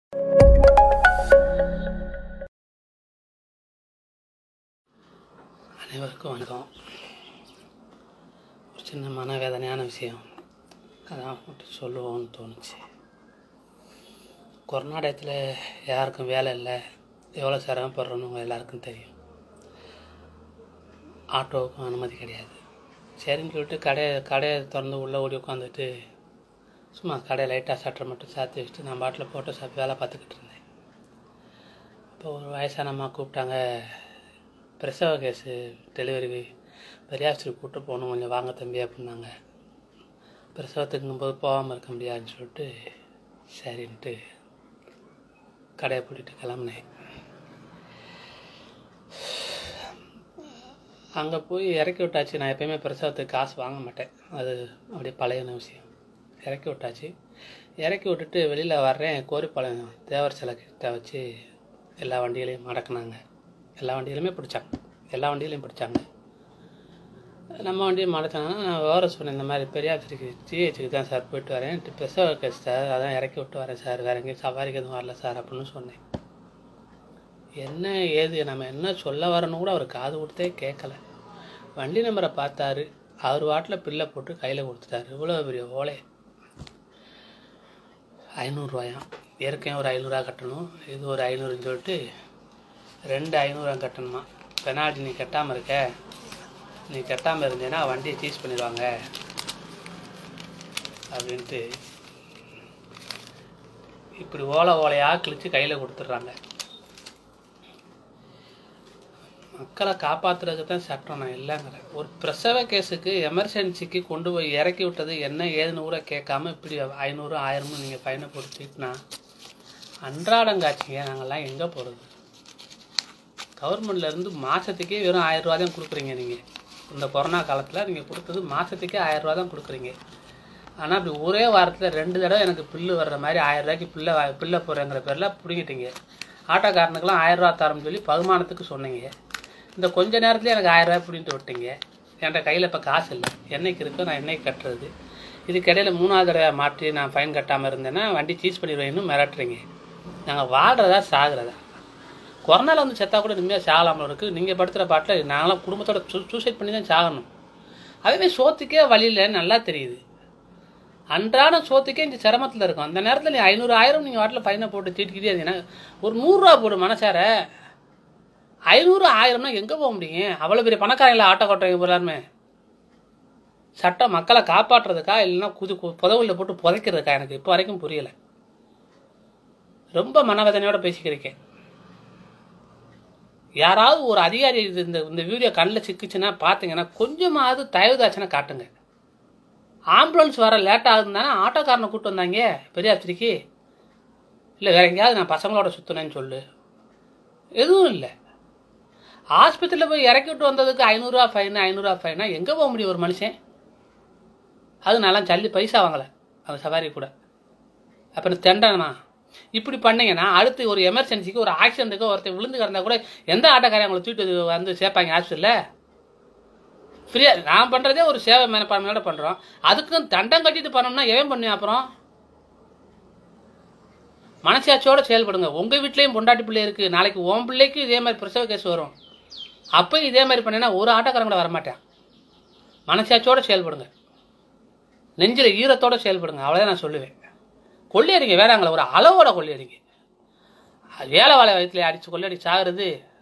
அனைவருக்கும் வணக்கம் ஒரு சின்ன மனவேதனையான விஷயம் அதான் மட்டும் சொல்லுவோம்னு தோணுச்சு கொரோனா டயத்தில் யாருக்கும் வேலை இல்லை எவ்வளோ சிரமப்படுறோன்னு உங்க எல்லாருக்கும் தெரியும் ஆட்டோவுக்கும் அனுமதி கிடையாது சரின்னு சொல்லிட்டு கடையை கடையை திறந்து உள்ளே ஓடி உட்காந்துட்டு சும்மா கடையை லைட்டாக சட்டரை மட்டும் சாத்தி வச்சுட்டு நான் பாட்டில் போட்டு சாப்பிட்டு வேலை பார்த்துக்கிட்டு இருந்தேன் இப்போ ஒரு வயசான அம்மா கூப்பிட்டாங்க பிரசவ கேஸு டெலிவரி பெரியாஸ்திரி கூப்பிட்டு போகணும் கொஞ்சம் வாங்க தம்பி அப்படின்னாங்க பிரசவத்துக்குங்கும்போது போகாமல் இருக்க முடியாதுன்னு சொல்லிட்டு சரின்ட்டு கடையை பூட்டிட்டு கிளம்புனேன் அங்கே போய் இறக்கி விட்டாச்சு நான் எப்பயுமே பிரசவத்துக்கு காசு வாங்க மாட்டேன் அது அப்படியே பழையன விஷயம் இறக்கி விட்டாச்சு இறக்கி விட்டுட்டு வெளியில் வர்றேன் கோரிப்பாளையம் தேவர் சிலை கிட்ட வச்சு எல்லா வண்டிகளையும் மடக்குனாங்க எல்லா வண்டியிலுமே பிடிச்சாங்க எல்லா வண்டியிலையும் பிடிச்சாங்க நம்ம வண்டியை மடச்சாங்கன்னா நான் வேறு சொன்னேன் இந்த மாதிரி பெரியாத்திரிக்கு ஜிஹெச்சுக்கு தான் சார் போயிட்டு வரேன் பிரசவ கேஸ் சார் அதான் இறக்கி விட்டு வரேன் சார் வேறு எங்கேயும் சவாரிக்கு எதுவும் வரல சார் அப்படின்னு சொன்னேன் என்ன ஏது நம்ம என்ன சொல்ல வரணும் கூட அவர் காது கொடுத்தே கேட்கல வண்டி நம்பரை பார்த்தாரு அவர் வாட்டில் பில்லை போட்டு கையில் கொடுத்துட்டாரு இவ்வளோ பெரிய ஓலை ஐநூறுரூவாயாம் ஏற்கனவே ஒரு ஐநூறுரூவா கட்டணும் இது ஒரு ஐநூறுன்னு சொல்லிட்டு ரெண்டு ஐநூறுவா கட்டணுமா பெனால்ட்டி நீ கட்டாமல் இருக்க நீ கட்டாமல் இருந்தேன்னா வண்டியை சீஸ் பண்ணிடுவாங்க அப்படின்ட்டு இப்படி ஓலை ஓலையாக கிழிச்சு கையில் கொடுத்துட்றாங்க மக்களை காப்பாற்றுறதுக்கு தான் சட்டம் நான் இல்லைங்கிறேன் ஒரு பிரசவ கேஸுக்கு எமர்ஜென்சிக்கு கொண்டு போய் இறக்கி விட்டது என்ன ஏதுன்னு கூட கேட்காம இப்படி ஐநூறு ஆயிரமும் நீங்கள் ஃபைனை போட்டு தீட்டினா அன்றாடங்காட்சிங்க நாங்கள்லாம் எங்கே போகிறது கவர்மெண்ட்லேருந்து மாதத்துக்கே வெறும் ஆயிரரூவா தான் கொடுக்குறீங்க நீங்கள் இந்த கொரோனா காலத்தில் நீங்கள் கொடுத்தது மாதத்துக்கே ஆயிரரூவா தான் கொடுக்குறீங்க ஆனால் அப்படி ஒரே வாரத்தில் ரெண்டு தடவை எனக்கு பில்லு வர்ற மாதிரி ஆயிரரூவாய்க்கு பில்லை வா- பில்லை போடுறேங்கிற பேரில் பிடிங்கிட்டீங்க ஆட்டோக்காரனுக்கெல்லாம் ஆயிரரூவா தரேன்னு சொல்லி பகுமானத்துக்கு சொன்னீங்க இந்த கொஞ்ச நேரத்துலேயே எனக்கு ஆயிரரூவா பிடிங்கிட்டு விட்டீங்க என்கிட்ட கையில் இப்போ காசு இல்லை என்னைக்கு இருக்கோ நான் என்னைக்கு கட்டுறது இதுக்கிடையில் மூணாவது தடவை மாற்றி நான் ஃபைன் கட்டாமல் இருந்தேன்னா வண்டி சீஸ் பண்ணிடுவேன்னு மிரட்டுறீங்க நாங்கள் வாழ்கிறதா சாகிறதா கொரோனாவில் வந்து செத்தா கூட நிம்மதியாக சாகலாமல் இருக்குது நீங்கள் படுத்துகிற பாட்டில் நாங்களாம் குடும்பத்தோட சூ சூசைட் பண்ணி தான் சாகணும் அதேமாதிரி சோத்துக்கே வழியில் நல்லா தெரியுது அன்றாட சோத்துக்கே இந்த சிரமத்தில் இருக்கும் அந்த நேரத்தில் நீ ஐநூறு ஆயிரம் நீங்கள் வாட்டில் ஃபைனை போட்டு தீட்டிக்கிட்டே இருந்தீங்கன்னா ஒரு நூறுரூவா போடு மனசார ஐநூறு ஆயிரம்னா எங்கே போக முடியும் அவ்வளோ பெரிய பணக்காரங்கள ஆட்டோ கொட்டுறவங்க எல்லாருமே சட்டம் மக்களை காப்பாற்றுறதுக்கா இல்லைன்னா குது புதவுல போட்டு புதைக்கிறதுக்கா எனக்கு இப்போ வரைக்கும் புரியலை ரொம்ப மனவேதனையோட பேசிக்கிறேன் யாராவது ஒரு அதிகாரி இது இந்த இந்த வீடியோ கண்ணில் சிக்கிச்சுன்னா பார்த்தீங்கன்னா கொஞ்சமாவது தயவுதாச்சுன்னா காட்டுங்க ஆம்புலன்ஸ் வர லேட் ஆகுதுன்னா ஆட்டோக்காரனை கூப்பிட்டு வந்தாங்க பெரியாத்திரிக்கு இல்லை வேற எங்கேயாவது நான் பசங்களோட சுற்றினேன்னு சொல்லு எதுவும் இல்லை ஆஸ்பத்திரியில் போய் இறக்கி விட்டு வந்ததுக்கு ஐநூறுரூவா ஃபைனு ஐநூறுரூவா ஃபைனா எங்கே போக முடியும் ஒரு மனுஷன் அது நல்லா சல்லி பைசா வாங்கலை அந்த சவாரி கூட அப்புறம் தெண்டனா இப்படி பண்ணீங்கன்னா அடுத்து ஒரு எமர்ஜென்சிக்கு ஒரு ஆக்சிடென்ட்டுக்கு ஒருத்தர் விழுந்து கிடந்தா கூட எந்த ஆட்டோக்காரன் அவங்களை தூக்கிட்டு வந்து சேர்ப்பாங்க ஹாஸ்பிட்டலில் ஃப்ரீயாக நான் பண்ணுறதே ஒரு சேவை மனப்பான்மையோட பண்ணுறோம் அதுக்கும் தண்டம் கட்டிட்டு பண்ணோம்னா எவன் பண்ணுவேன் அப்புறம் மனசாட்சியோட செயல்படுங்க உங்கள் வீட்லேயும் பொண்டாட்டி பிள்ளை இருக்குது நாளைக்கு உன் பிள்ளைக்கு இதே மாதிரி பிரசவ கேஸ் வரும் அப்போ இதே மாதிரி பண்ணினா ஒரு ஆட்டோக்காரன் கூட வரமாட்டேன் மனசாட்சியோட செயல்படுங்க நெஞ்சில் ஈரத்தோட செயல்படுங்க அவ்வளோதான் நான் சொல்லுவேன் கொள்ளையடிங்க வேறாங்கள ஒரு அளவோட கொள்ளையடிங்க வேலை வாழை வயத்தில் அடித்து கொள்ளையடி சாகிறது